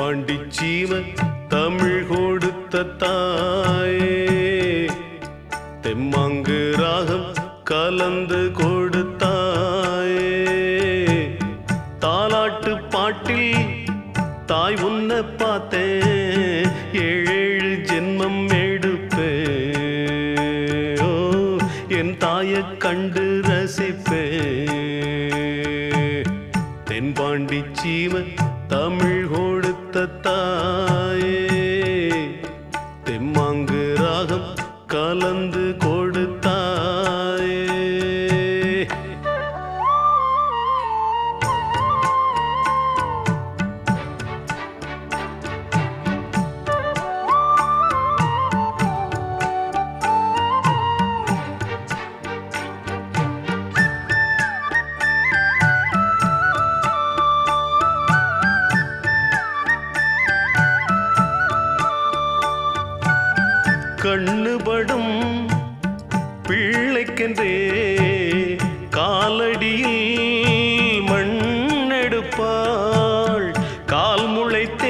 தென்பாண்டி சீம தமிழ் கொடுத்த தாயே தெம்மாங்கு ராகம் கலந்து கொடுத்தாயே தாலாட்டு பாட்டில் தாய் உன்னை பார்த்தேன் ஏழேழு ஜென்மம் எடுப்பேன் ஓ என் தாயை கண்டு ரசிப்பேன் தென்பாண்டி சீம தமிழ் கொடுத்த தாயே தெம்மாங்கு ராகம் கலந்து கொடுத்தாயே கண்ணுபடும் பிள்ளைக்கென்றே காலடியில் மண்ணெடுப்பாள் கால் முளைத்தே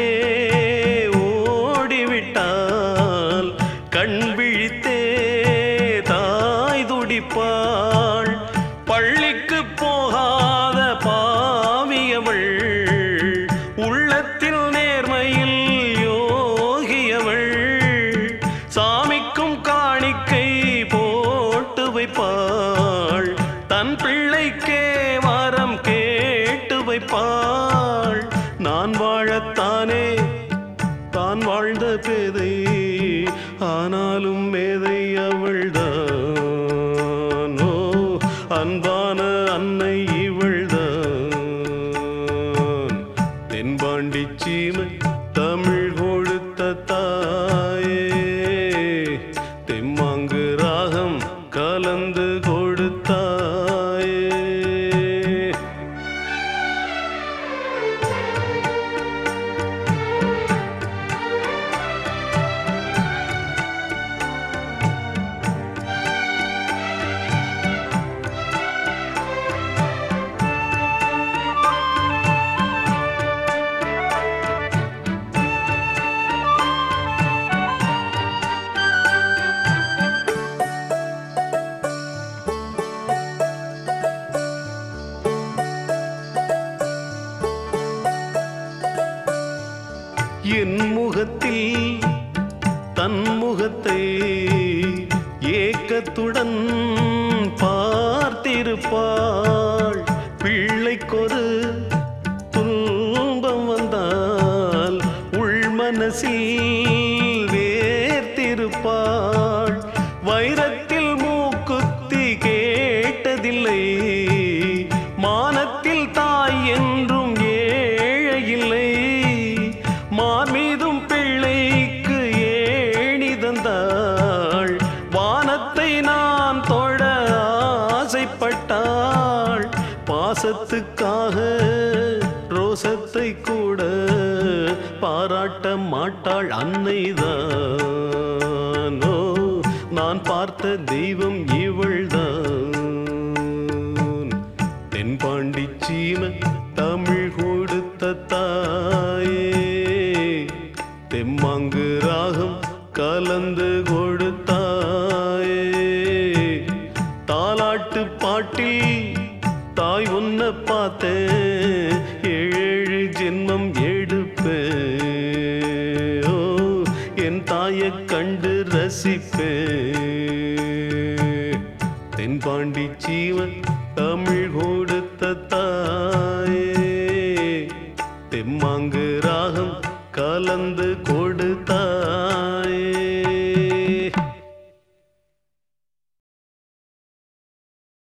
ஓடிவிட்டால் கண் விழித்தே தாய் துடிப்பாள் பள்ளிக்கு போகாத பாவியவள் உள்ளத்தில் நேர்மையில் யோகியவள் சாமிக்கும் காணிக்கை போட்டு வைப்பாள் தன் பிள்ளைக்கே வரம் கேட்டு வைப்பாள் நான் வாழத்தானே தான் வாழ்ந்த பேதை ஆனாலும் மேதை அவள்தான் ஓ அன்பான அன்னை இவள்தான் தென்பாண்டி சீமை தமிழ் கொடுத்த தாயே தெம்மாங்கு ராகம் கலந்து கொடுத்தாயே என் முகத்தில் தன் முகத்தை ஏக்கத்துடன் பார்த்திருப்பாள் பிள்ளைக்கொரு துன்பம் வந்தால் உள் மனசில் வேர்த்திருப்பாள் வைரத்தில் மூக்குத்தி கேட்டதில்லை மானத்தில் தாய் என்றும் ஏழையில்லை மார் மீதும் பிள்ளைக்கு ஏணி தந்தாள் வானத்தை நான் தொட ஆசைப்பட்டாள் பாசத்துக்காக ரோசத்தை கூட பாராட்ட மாட்டாள் அன்னைதானோ நான் பார்த்த தெய்வம் இவள்தான் தென்பாண்டி சீம தமிழ் கொடுத்த தாயே தெம்மாங்கு ராகம் கலந்து கொடுத்தாயே தாலாட்டு பாட்டில் தாய் உன்னை பார்த்தேன் ஏழு ஜென்மம் எடுப்பேன் ஓ என் தாயை கண்டு ரசிப்பேன் தென்பாண்டி சீவன் தமிழ் கொடுத்த தாயே தெம்மாங்கு ராகம் கலந்து